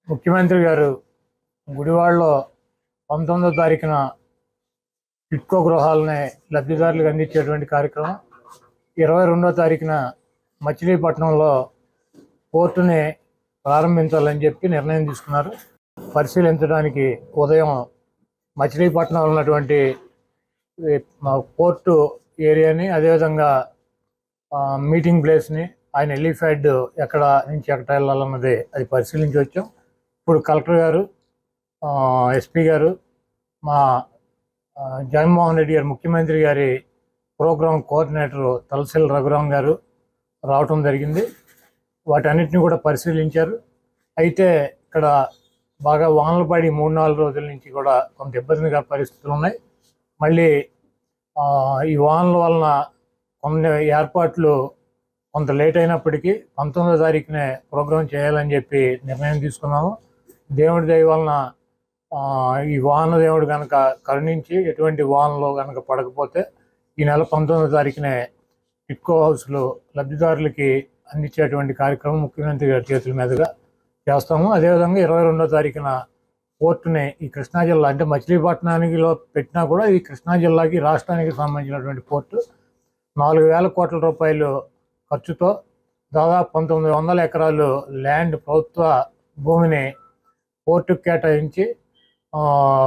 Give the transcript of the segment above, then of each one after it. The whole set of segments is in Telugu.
ముఖ్యమంత్రి గారు గుడివాడలో పంతొమ్మిదో తారీఖున టిట్కో గృహాలని లబ్ధిదారులకు అందించేటువంటి కార్యక్రమం ఇరవై రెండో తారీఖున మచిలీపట్నంలో పోర్టుని ప్రారంభించాలని చెప్పి నిర్ణయం తీసుకున్నారు పరిశీలించడానికి ఉదయం మచిలీపట్నంలో ఉన్నటువంటి ఈ మా పోర్టు ఏరియాని అదేవిధంగా ఆ, మీటింగ్ ప్లేస్ని ఆయన ఎలిఫైడ్ ఎక్కడ నుంచి ఎక్కడ వెళ్ళాలన్నది అది పరిశీలించి వచ్చాం ఇప్పుడు కలెక్టర్ గారు ఆ, ఎస్పీ గారు మా ఆ, జగన్మోహన్ రెడ్డి గారు ముఖ్యమంత్రి గారి ప్రోగ్రామ్ కోఆర్డినేటర్ తలసిల్ రఘురామ్ గారు రావటం జరిగింది వాటన్నిటిని కూడా పరిశీలించారు అయితే ఇక్కడ బాగా వానలు పడి మూడు నాలుగు రోజుల నుంచి కూడా కొంత ఇబ్బందిగా పరిస్థితులు ఉన్నాయి మళ్ళీ ఆ, ఈ వానల వలన కొన్ని ఏర్పాట్లు కొంత లేట్ అయినప్పటికీ పంతొమ్మిదో తారీఖునే ప్రోగ్రాం చేయాలని చెప్పి నిర్ణయం తీసుకున్నాము దేవుడి దయ వలన ఆ, ఈ వాన దేవుడు కనుక కరుణించి ఎటువంటి వానలో కనుక పడకపోతే ఈ నెల పంతొమ్మిదో తారీఖునే టిట్కో హౌస్లో లబ్ధిదారులకి అందించేటువంటి కార్యక్రమం ముఖ్యమంత్రి గారి చేతుల మీదుగా చేస్తాము అదేవిధంగా ఇరవై రెండో తారీఖున పోర్టుని ఈ కృష్ణా జిల్లా అంటే మచిలీపట్నానికి లో పెట్టినా కూడా ఈ కృష్ణా జిల్లాకి రాష్ట్రానికి సంబంధించినటువంటి పోర్టు నాలుగు వేల కోట్ల రూపాయలు ఖర్చుతో దాదాపు పంతొమ్మిది వందల ఎకరాలు ల్యాండ్ ప్రభుత్వ భూమిని పోర్టుకు కేటాయించి ఆ,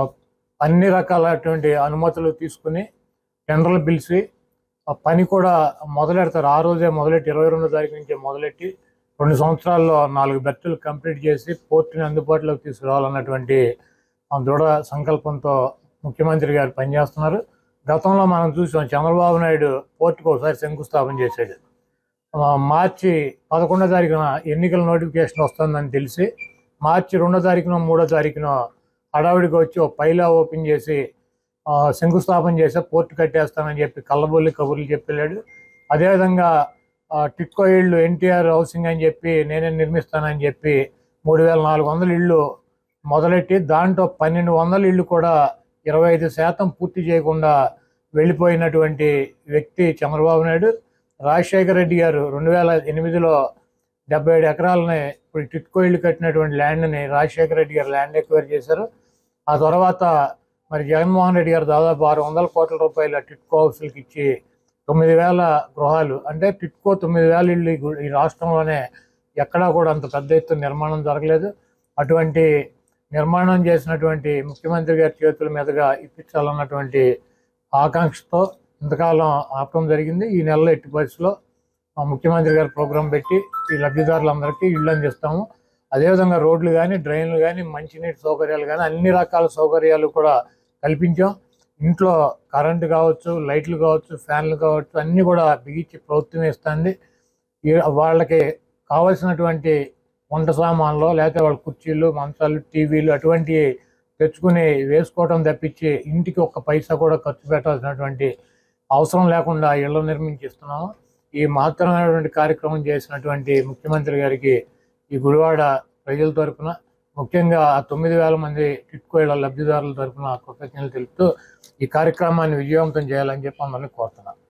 అన్ని రకాలైనటువంటి అనుమతులు తీసుకుని టెండర్లు పిలిచి ఆ పని కూడా మొదలెడతారు ఆ రోజే మొదలెట్టి ఇరవై రెండో తారీఖు నుంచే మొదలెట్టి రెండు సంవత్సరాల్లో నాలుగు బెర్తులు కంప్లీట్ చేసి పోర్టుని అందుబాటులోకి తీసుకురావాలన్నటువంటి ఆ దృఢ సంకల్పంతో ముఖ్యమంత్రి గారు పనిచేస్తున్నారు గతంలో మనం చూసాం చంద్రబాబు నాయుడు పోర్టుకు ఒకసారి శంకుస్థాపన చేశాడు ఆ, మార్చి పదకొండో తారీఖున ఎన్నికల నోటిఫికేషన్ వస్తుందని తెలిసి మార్చి రెండో తారీఖున మూడో తారీఖున హడావిడికి వచ్చి ఒక పైలా ఓపెన్ చేసి ఆ, శంకుస్థాపన చేస్తే పోర్టు కట్టేస్తానని చెప్పి కళ్ళబొల్లి కబుర్లు చెప్పాడు అదేవిధంగా ఆ, టిట్కో ఇళ్ళు ఎన్టీఆర్ హౌసింగ్ అని చెప్పి నేనే నిర్మిస్తానని చెప్పి మూడు వేల నాలుగు వందల ఇళ్ళు మొదలెట్టి దాంట్లో పన్నెండు వందల ఇళ్ళు కూడా ఇరవై ఐదు శాతం పూర్తి చేయకుండా వెళ్ళిపోయినటువంటి వ్యక్తి చంద్రబాబు నాయుడు రాజశేఖర రెడ్డి గారు రెండు వేల ఎనిమిదిలో డెబ్బై ఏడు ఎకరాలని ఇప్పుడు టిట్కో ఇళ్ళు కట్టినటువంటి ల్యాండ్ని రాజశేఖర రెడ్డి గారు ల్యాండ్ ఎక్వైర్ చేశారు ఆ తర్వాత మరి జగన్మోహన్ రెడ్డి గారు దాదాపు ఆరు వందల కోట్ల రూపాయల టిట్కో హౌస్లకి ఇచ్చి తొమ్మిది వేల గృహాలు అంటే టిట్కో తొమ్మిది వేల ఇళ్ళు ఈ గు- ఈ రాష్ట్రంలోనే ఎక్కడా కూడా అంత పెద్ద ఎత్తున నిర్మాణం జరగలేదు అటువంటి నిర్మాణం చేసినటువంటి ముఖ్యమంత్రి గారి చేతుల మీదుగా ఇప్పించాలన్నటువంటి ఆకాంక్షతో ఇంతకాలం ఆపడం జరిగింది ఈ నెలలో ఎట్టి పరిస్థితిలో మా ముఖ్యమంత్రి గారు ప్రోగ్రాం పెట్టి ఈ లబ్ధిదారులందరికీ ఇళ్ళు అందిస్తాము అదేవిధంగా రోడ్లు కానీ డ్రైన్లు కానీ మంచినీటి సౌకర్యాలు కానీ అన్ని రకాల సౌకర్యాలు కూడా కల్పించాం ఇంట్లో కరెంటు కావచ్చు లైట్లు కావచ్చు ఫ్యాన్లు కావచ్చు అన్నీ కూడా బిగించి ప్రభుత్వం ఇస్తుంది ఈ- వాళ్ళకి కావలసినటువంటి వంట సామాన్లు లేకపోతే వాళ్ళ కుర్చీలు మంచాలు టీవీలు అటువంటివి తెచ్చుకుని వేసుకోవడం తప్పించి ఇంటికి ఒక్క పైసా కూడా ఖర్చు పెట్టాల్సినటువంటి అవసరం లేకుండా ఇళ్ళు నిర్మించిస్తున్నాము ఈ మహత్తరమైనటువంటి కార్యక్రమం చేసినటువంటి ముఖ్యమంత్రి గారికి ఈ గుడివాడ ప్రజల తరపున ముఖ్యంగా ఆ తొమ్మిది వేల మంది టిట్కో ఇళ్ల లబ్ధిదారుల తరపున కృతజ్ఞతలు తెలుపుతూ ఈ కార్యక్రమాన్ని విజయవంతం చేయాలని చెప్పి అందరినీ కోరుతున్నాను